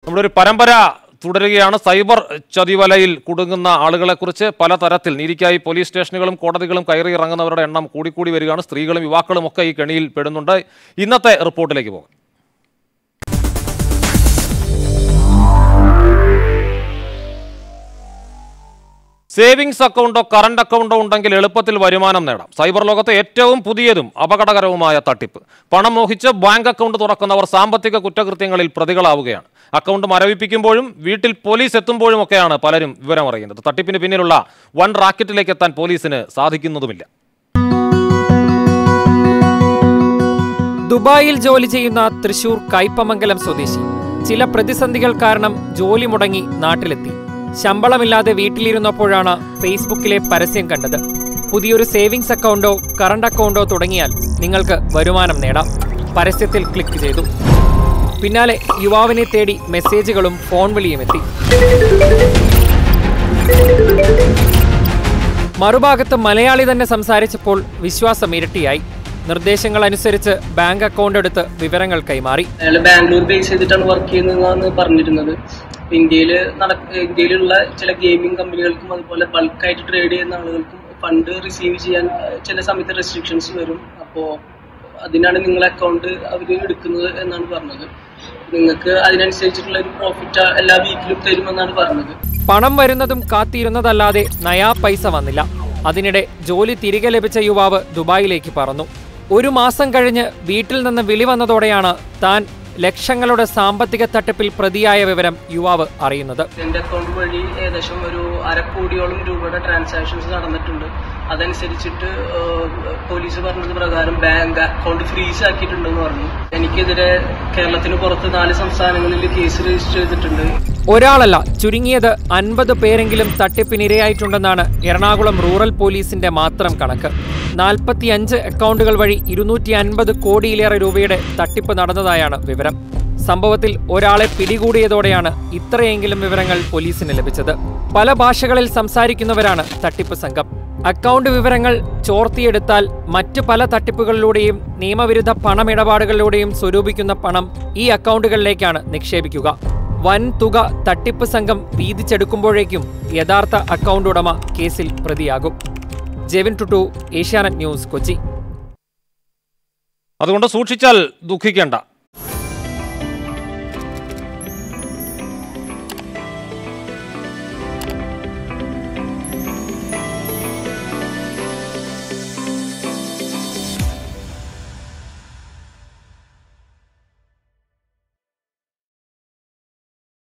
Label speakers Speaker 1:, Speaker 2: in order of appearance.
Speaker 1: നമ്മുടെ ഒരു പരമ്പര തുടരുകയാണ് സൈബർ ചതിവലയിൽ കുടുങ്ങുന്ന ആളുകളെക്കുറിച്ച് പലതരത്തിൽ നീതിക്കായി പോലീസ് സ്റ്റേഷനുകളും കോടതികളും കയറി ഇറങ്ങുന്നവരുടെ എണ്ണം കൂടിക്കൂടി വരികയാണ് സ്ത്രീകളും യുവാക്കളും ഒക്കെ ഈ കെണിയിൽ പെടുന്നുണ്ട് ഇന്നത്തെ റിപ്പോർട്ടിലേക്ക് പോകാം സേവിങ്സ് അക്കൗണ്ടോ കറണ്ട് അക്കൗണ്ടോ ഉണ്ടെങ്കിൽ എളുപ്പത്തിൽ വരുമാനം നേടാം സൈബർ ലോകത്തെ ഏറ്റവും പുതിയതും അപകടകരവുമായ തട്ടിപ്പ് പണം മോഹിച്ച് ബാങ്ക് അക്കൗണ്ട് തുറക്കുന്നവർ സാമ്പത്തിക കുറ്റകൃത്യങ്ങളിൽ പ്രതികളാവുകയാണ് അക്കൗണ്ട് മരവിപ്പിക്കുമ്പോഴും വീട്ടിൽ പോലീസ് എത്തുമ്പോഴും ഒക്കെയാണ് പലരും വിവരമറിയുന്നത് തട്ടിപ്പിന് പിന്നിലുള്ള വൺ റാക്കറ്റിലേക്ക് എത്താൻ പോലീസിന് സാധിക്കുന്നതുമില്ല
Speaker 2: ദുബായിൽ ജോലി ചെയ്യുന്ന തൃശൂർ കയ്പമംഗലം സ്വദേശി ചില പ്രതിസന്ധികൾ കാരണം ജോലി മുടങ്ങി നാട്ടിലെത്തി ശമ്പളമില്ലാതെ വീട്ടിലിരുന്നപ്പോഴാണ് ഫേസ്ബുക്കിലെ പരസ്യം കണ്ടത് പുതിയൊരു സേവിങ്സ് അക്കൗണ്ടോ കറണ്ട് അക്കൗണ്ടോ തുടങ്ങിയാൽ നിങ്ങൾക്ക് വരുമാനം നേടാം പരസ്യത്തിൽ ക്ലിക്ക് ചെയ്തു പിന്നാലെ യുവാവിനെ തേടി മെസ്സേജുകളും ഫോൺ വിളിയും എത്തി മറുഭാഗത്ത് മലയാളി തന്നെ സംസാരിച്ചപ്പോൾ വിശ്വാസം ഇരട്ടിയായി നിർദ്ദേശങ്ങൾ അനുസരിച്ച് ബാങ്ക് അക്കൗണ്ട് എടുത്ത് വിവരങ്ങൾ കൈമാറി
Speaker 3: അയാൾ ബാംഗ്ലൂർ ബേസ് ചെയ്തിട്ടാണ് വർക്ക് ചെയ്യുന്നതെന്നാണ് പറഞ്ഞിരുന്നത് ഇന്ത്യയിൽ നടക്ക ഇന്ത്യയിലുള്ള ചില ഗെയിമിംഗ് കമ്പനികൾക്കും അതുപോലെ ബൾക്കായിട്ട് ട്രേഡ് ചെയ്യുന്ന ആളുകൾക്കും ഫണ്ട് റിസീവ് ചെയ്യാൻ അഹ് ചില സമയത്ത് റെസ്ട്രിക്ഷൻസ് വരും അപ്പോൾ അതിനാണ് നിങ്ങളെ അക്കൗണ്ട് അവർ എടുക്കുന്നത് എന്നാണ് പറഞ്ഞത് നിങ്ങൾക്ക് അതിനനുസരിച്ചിട്ടുള്ള ഒരു പ്രോഫിറ്റ് എല്ലാ വീക്കിലും തരുമെന്നാണ് പറഞ്ഞത്
Speaker 2: പണം വരുന്നതും കാത്തിരുന്നതല്ലാതെ നയാ പൈസ വന്നില്ല അതിനിടെ ജോലി തിരികെ ലഭിച്ച യുവാവ് ദുബായിലേക്ക് പറന്നു ഒരു മാസം കഴിഞ്ഞ് വീട്ടിൽ നിന്ന് വിളി വന്നതോടെയാണ് താൻ ലക്ഷങ്ങളുടെ സാമ്പത്തിക തട്ടിപ്പിൽ പ്രതിയായ വിവരം യുവാവ് അറിയുന്നത്
Speaker 3: എന്റെ അക്കൗണ്ട് വഴി ഏകദേശം ഒരു അരക്കോടിയോളം രൂപയുടെ ട്രാൻസാക്ഷൻസ് നടന്നിട്ടുണ്ട് അതനുസരിച്ചിട്ട് ഏഹ്, പോലീസ് പറഞ്ഞത് പ്രകാരം ബാങ്ക് അക്കൗണ്ട് ഫ്രീസ് ആക്കിയിട്ടുണ്ടെന്ന് പറഞ്ഞു എനിക്കെതിരെ കേരളത്തിന് പുറത്ത് നാല് സംസ്ഥാനങ്ങളിൽ കേസ് രജിസ്റ്റർ ചെയ്തിട്ടുണ്ട്
Speaker 2: ഒരാളല്ല ചുരുങ്ങിയത് അൻപത് പേരെങ്കിലും തട്ടിപ്പിനിരയായിട്ടുണ്ടെന്നാണ് എറണാകുളം റൂറൽ പോലീസിന്റെ മാത്രം കണക്ക് നാൽപ്പത്തിയഞ്ച് അക്കൗണ്ടുകൾ വഴി ഇരുന്നൂറ്റി അൻപത് കോടിയിലേറെ രൂപയുടെ തട്ടിപ്പ് നടന്നതായാണ് വിവരം സംഭവത്തിൽ ഒരാളെ പിടികൂടിയതോടെയാണ് ഇത്രയെങ്കിലും വിവരങ്ങൾ പോലീസിന് ലഭിച്ചത് പല ഭാഷകളിൽ സംസാരിക്കുന്നവരാണ് തട്ടിപ്പ് സംഘം അക്കൗണ്ട് വിവരങ്ങൾ ചോർത്തിയെടുത്താൽ മറ്റ് പല തട്ടിപ്പുകളിലൂടെയും നിയമവിരുദ്ധ പണമിടപാടുകളിലൂടെയും സ്വരൂപിക്കുന്ന പണം ഈ അക്കൗണ്ടുകളിലേക്കാണ് നിക്ഷേപിക്കുക വൻ തുക തട്ടിപ്പ് സംഘം വീതിച്ചെടുക്കുമ്പോഴേക്കും യഥാർത്ഥ അക്കൗണ്ട് ഉടമ കേസിൽ പ്രതിയാകും ജെവിൻ ടുട്ടു ഏഷ്യാനെറ്റ് ന്യൂസ് കൊച്ചി
Speaker 1: അതുകൊണ്ട് സൂക്ഷിച്ചാൽ ദുഃഖിക്കേണ്ട